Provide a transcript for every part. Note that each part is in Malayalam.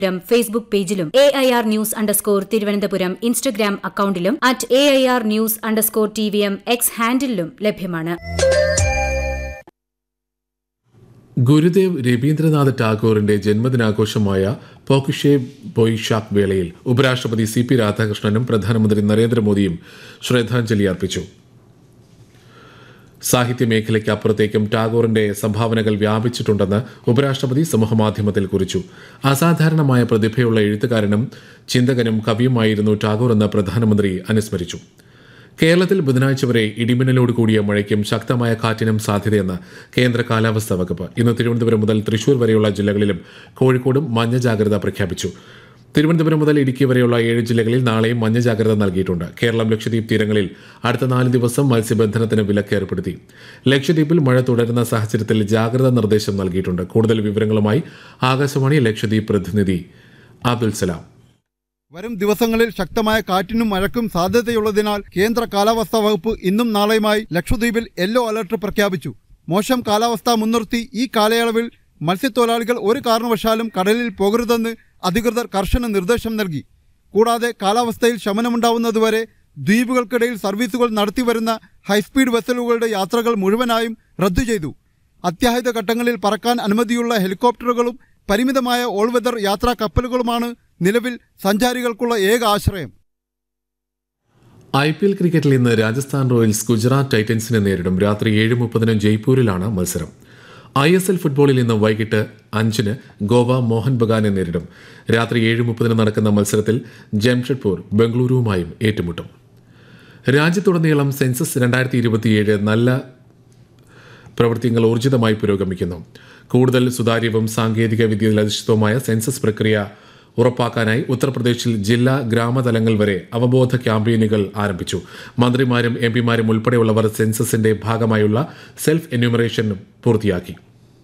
ഫേസ്ബുക്ക് പേജിലും A I R news underscore Thiruvananthapuram Instagram അക്കൌണ്ടിലും at A I R news underscore T V M X ഹാൻഡിലും ലഭ്യമാണ് ഗുരുദേവ് രവീന്ദ്രനാഥ് ടാഗോറിന്റെ ജന്മദിനാഘോഷമായ പോക്കിഷെ ബൊയ്ഷാക് വേളയിൽ ഉപരാഷ്ട്രപതി സി പി രാധാകൃഷ്ണനും പ്രധാനമന്ത്രി നരേന്ദ്രമോദിയും ശ്രദ്ധാഞ്ജലി അർപ്പിച്ചു സാഹിത്യ മേഖലയ്ക്ക് അപ്പുറത്തേക്കും ടാഗോറിന്റെ സംഭാവനകൾ വ്യാപിച്ചിട്ടുണ്ടെന്ന് ഉപരാഷ്ട്രപതി സമൂഹമാധ്യമത്തിൽ കുറിച്ചു അസാധാരണമായ പ്രതിഭയുള്ള എഴുത്തുകാരനും ചിന്തകനും കവിയുമായിരുന്നു ടാഗോർ എന്ന് പ്രധാനമന്ത്രി അനുസ്മരിച്ചു കേരളത്തിൽ ബുധനാഴ്ച വരെ ഇടിമിന്നലോട് കൂടിയ മഴയ്ക്കും ശക്തമായ കാറ്റിനും സാധ്യതയെന്ന് കേന്ദ്ര കാലാവസ്ഥാ വകുപ്പ് ഇന്ന് തിരുവനന്തപുരം മുതൽ തൃശൂർ വരെയുള്ള ജില്ലകളിലും കോഴിക്കോടും മഞ്ഞ ജാഗ്രത പ്രഖ്യാപിച്ചു തിരുവനന്തപുരം മുതൽ ഇടുക്കി വരെയുള്ള ഏഴ് ജില്ലകളിൽ നാളെയും മഞ്ഞ ജാഗ്രത നൽകിയിട്ടുണ്ട് കേരളം ലക്ഷദ്വീപ് തീരങ്ങളിൽ അടുത്ത നാല് ദിവസം മത്സ്യബന്ധനത്തിന് വിലക്ക് ഏർപ്പെടുത്തി ലക്ഷദ്വീപിൽ മഴ തുടരുന്ന സാഹചര്യത്തിൽ ജാഗ്രതാ നിർദ്ദേശം നൽകിയിട്ടുണ്ട് കൂടുതൽ വിവരങ്ങളുമായി ആകാശവാണി ലക്ഷദ്വീപ് പ്രതിനിധി അബ്ദുൽ സലാം വരും ദിവസങ്ങളിൽ ശക്തമായ കാറ്റിനും മഴയ്ക്കും സാധ്യതയുള്ളതിനാൽ കേന്ദ്ര കാലാവസ്ഥാ വകുപ്പ് ഇന്നും നാളെയുമായി ലക്ഷദ്വീപിൽ യെല്ലോ അലർട്ട് പ്രഖ്യാപിച്ചു മോശം കാലാവസ്ഥ മുൻനിർത്തി ഈ കാലയളവിൽ മത്സ്യത്തൊഴിലാളികൾ ഒരു കാരണവശാലും കടലിൽ പോകരുതെന്ന് അധികൃതർ കർശന നിർദ്ദേശം നൽകി കൂടാതെ കാലാവസ്ഥയിൽ ശമനമുണ്ടാവുന്നതുവരെ ദ്വീപുകൾക്കിടയിൽ സർവീസുകൾ നടത്തിവരുന്ന ഹൈസ്പീഡ് വെസലുകളുടെ യാത്രകൾ മുഴുവനായും റദ്ദു ചെയ്തു അത്യാഹിത ഘട്ടങ്ങളിൽ പറക്കാൻ അനുമതിയുള്ള ഹെലികോപ്റ്ററുകളും പരിമിതമായ ഓൾ വെതർ യാത്രാ കപ്പലുകളുമാണ് നിലവിൽ സഞ്ചാരികൾക്കുള്ള ഏക ആശ്രയം ഐ പി എൽ ക്രിക്കറ്റിൽ ഇന്ന് രാജസ്ഥാൻ റോയൽസ് ഗുജറാത്ത് ടൈറ്റൻസിനെ നേരിടും രാത്രി ഏഴ് മുപ്പതിന് ജയ്പൂരിലാണ് മത്സരം ഐ എസ് എൽ ഫുട്ബോളിൽ ഇന്ന് വൈകിട്ട് അഞ്ചിന് ഗോവ മോഹൻ ബഗാനെ നേരിടും രാത്രി ഏഴ് മുപ്പതിന് നടക്കുന്ന മത്സരത്തിൽ ജംഷഡ്പൂർ ബംഗളൂരുവുമായും ഏറ്റുമുട്ടും രാജ്യത്തുടനീളം സെൻസസ് രണ്ടായിരത്തി ഇരുപത്തിയേഴ് നല്ല പ്രവൃത്തികൾ ഊർജിതമായി പുരോഗമിക്കുന്നു കൂടുതൽ സുതാര്യവും സാങ്കേതിക വിദ്യയിൽ അധിഷ്ഠിതവുമായ സെൻസസ് പ്രക്രിയ ഉറപ്പാക്കാനായി ഉത്തർപ്രദേശിൽ ജില്ലാ ഗ്രാമതലങ്ങൾ വരെ അവബോധ ക്യാമ്പയിനുകൾ ആരംഭിച്ചു മന്ത്രിമാരും എം പിമാരും ഉൾപ്പെടെയുള്ളവർ സെൻസസിന്റെ ഭാഗമായുള്ള സെൽഫ് എന്യൂമറേഷൻ പൂർത്തിയാക്കി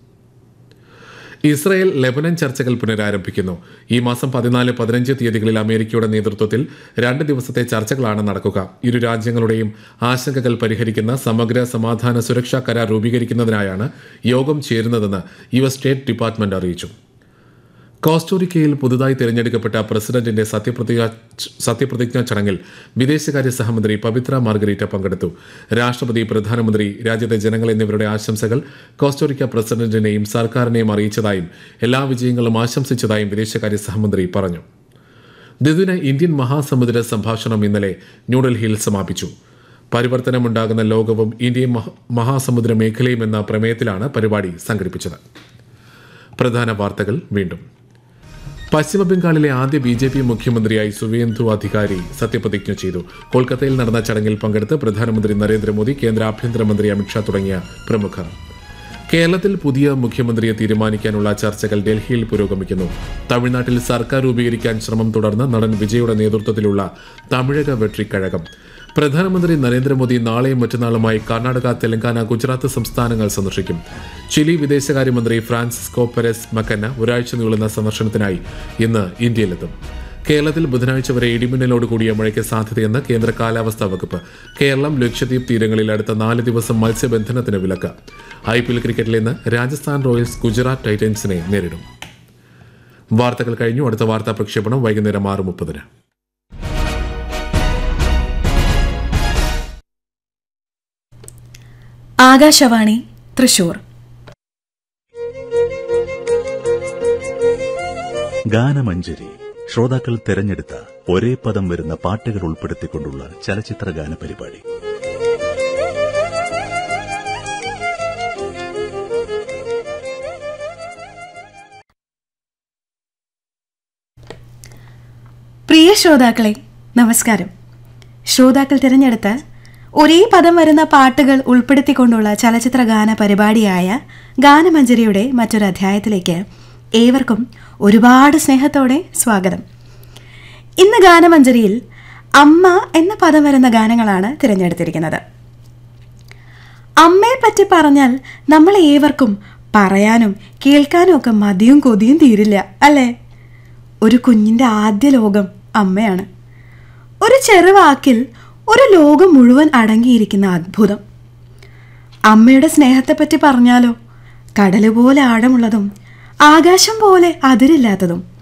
ഇസ്രയേൽ ലെബനൻ ചർച്ചകൾ പുനരാരംഭിക്കുന്നു ഈ മാസം പതിനാല് പതിനഞ്ച് തീയതികളിൽ അമേരിക്കയുടെ നേതൃത്വത്തിൽ രണ്ട് ദിവസത്തെ ചർച്ചകളാണ് നടക്കുക ഇരു രാജ്യങ്ങളുടെയും ആശങ്കകൾ പരിഹരിക്കുന്ന സമഗ്ര സമാധാന സുരക്ഷാ കരാർ രൂപീകരിക്കുന്നതിനായാണ് യോഗം ചേരുന്നതെന്ന് യു എസ് സ്റ്റേറ്റ് ഡിപ്പാർട്ട്മെന്റ് അറിയിച്ചു കോസ്റ്റോറിക്കയിൽ പുതുതായി തിരഞ്ഞെടുക്കപ്പെട്ട പ്രസിഡന്റിന്റെ സത്യപ്രതിജ്ഞ സത്യപ്രതിജ്ഞാ ചടങ്ങിൽ വിദേശകാര്യ സഹമന്ത്രി പവിത്ര മാർഗരീറ്റ പങ്കെടുത്തു രാഷ്ട്രപതി പ്രധാനമന്ത്രി രാജ്യത്തെ ജനങ്ങൾ എന്നിവരുടെ ആശംസകൾ കോസ്റ്റോറിക്ക പ്രസിഡന്റിനെയും സർക്കാരിനെയും അറിയിച്ചതായും എല്ലാ വിജയങ്ങളും ആശംസിച്ചതായും വിദേശകാര്യ സഹമന്ത്രി പറഞ്ഞു ദ്വിദിന ഇന്ത്യൻ മഹാസമുദ്ര സംഭാഷണം ഇന്നലെ ന്യൂഡൽഹിയിൽ സമാപിച്ചു പരിവർത്തനമുണ്ടാകുന്ന ലോകവും ഇന്ത്യയും മഹ- മഹാസമുദ്ര മേഖലയും എന്ന പ്രമേയത്തിലാണ് പരിപാടി സംഘടിപ്പിച്ചത് പ്രധാന വാർത്തകൾ വീണ്ടും പശ്ചിമബംഗാളിലെ ആദ്യ ബി ജെ പി മുഖ്യമന്ത്രിയായി സുവേന്ദു അധികാരി സത്യപ്രതിജ്ഞ ചെയ്തു കൊൽക്കത്തയിൽ നടന്ന ചടങ്ങിൽ പങ്കെടുത്ത് പ്രധാനമന്ത്രി നരേന്ദ്രമോദി കേന്ദ്ര ആഭ്യന്തരമന്ത്രി അമിത്ഷാ തുടങ്ങിയ പ്രമുഖർ കേരളത്തിൽ പുതിയ മുഖ്യമന്ത്രിയെ തീരുമാനിക്കാനുള്ള ചർച്ചകൾ ഡൽഹിയിൽ പുരോഗമിക്കുന്നു തമിഴ്നാട്ടിൽ സർക്കാർ രൂപീകരിക്കാൻ ശ്രമം തുടർന്ന് നടൻ വിജയുടെ നേതൃത്വത്തിലുള്ള തമിഴക വെട്രിക്കഴകം പ്രധാനമന്ത്രി നരേന്ദ്രമോദി നാളെയും മറ്റന്നാളുമായി കർണാടക തെലങ്കാന ഗുജറാത്ത് സംസ്ഥാനങ്ങൾ സന്ദർശിക്കും ചിലി വിദേശകാര്യമന്ത്രി ഫ്രാൻസിസ്കോ പെരസ് മക്കന്ന ഒരാഴ്ച നീളുന്ന സന്ദർശനത്തിനായി ഇന്ന് ഇന്ത്യയിലെത്തും കേരളത്തിൽ ബുധനാഴ്ച വരെ ഇടിമിന്നലോട് കൂടിയ മഴയ്ക്ക് സാധ്യതയെന്ന് കേന്ദ്ര കാലാവസ്ഥാ വകുപ്പ് കേരളം ലക്ഷദ്വീപ് തീരങ്ങളിൽ അടുത്ത നാല് ദിവസം മത്സ്യബന്ധനത്തിന് വിലക്ക് ഐ പി എൽ ക്രിക്കറ്റിൽ ഇന്ന് രാജസ്ഥാൻ റോയൽസ് ഗുജറാത്ത് ടൈറ്റൻസിനെ നേരിടും വാർത്തകൾ കഴിഞ്ഞു അടുത്ത വാർത്താ പ്രക്ഷേപണം വൈകുന്നേരം ആറ് മുപ്പതിന് ആകാശവാണി തൃശൂർ ഗാനമഞ്ജരി ശ്രോതാക്കൾ തെരഞ്ഞെടുത്ത ഒരേ പദം വരുന്ന പാട്ടുകൾ ഉൾപ്പെടുത്തിക്കൊണ്ടുള്ള ചലച്ചിത്ര ഗാന പരിപാടി പ്രിയ ശ്രോതാക്കളെ നമസ്കാരം ശ്രോതാക്കൾ തിരഞ്ഞെടുത്ത ഒരേ പദം വരുന്ന പാട്ടുകൾ ഉൾപ്പെടുത്തിക്കൊണ്ടുള്ള ചലച്ചിത്ര ഗാന പരിപാടിയായ ഗാനമഞ്ജരിയുടെ മറ്റൊരു അധ്യായത്തിലേക്ക് ഏവർക്കും ഒരുപാട് സ്നേഹത്തോടെ സ്വാഗതം ഇന്ന് ഗാനമഞ്ജരിയിൽ അമ്മ എന്ന പദം വരുന്ന ഗാനങ്ങളാണ് തിരഞ്ഞെടുത്തിരിക്കുന്നത് അമ്മയെ പറ്റി പറഞ്ഞാൽ നമ്മൾ ഏവർക്കും പറയാനും കേൾക്കാനും ഒക്കെ മതിയും കൊതിയും തീരില്ല അല്ലേ ഒരു കുഞ്ഞിൻ്റെ ആദ്യ ലോകം അമ്മയാണ് ഒരു ചെറുവാക്കിൽ ഒരു ലോകം മുഴുവൻ അടങ്ങിയിരിക്കുന്ന അത്ഭുതം അമ്മയുടെ സ്നേഹത്തെപ്പറ്റി പറഞ്ഞാലോ കടല് പോലെ ആഴമുള്ളതും ആകാശം പോലെ അതിരില്ലാത്തതും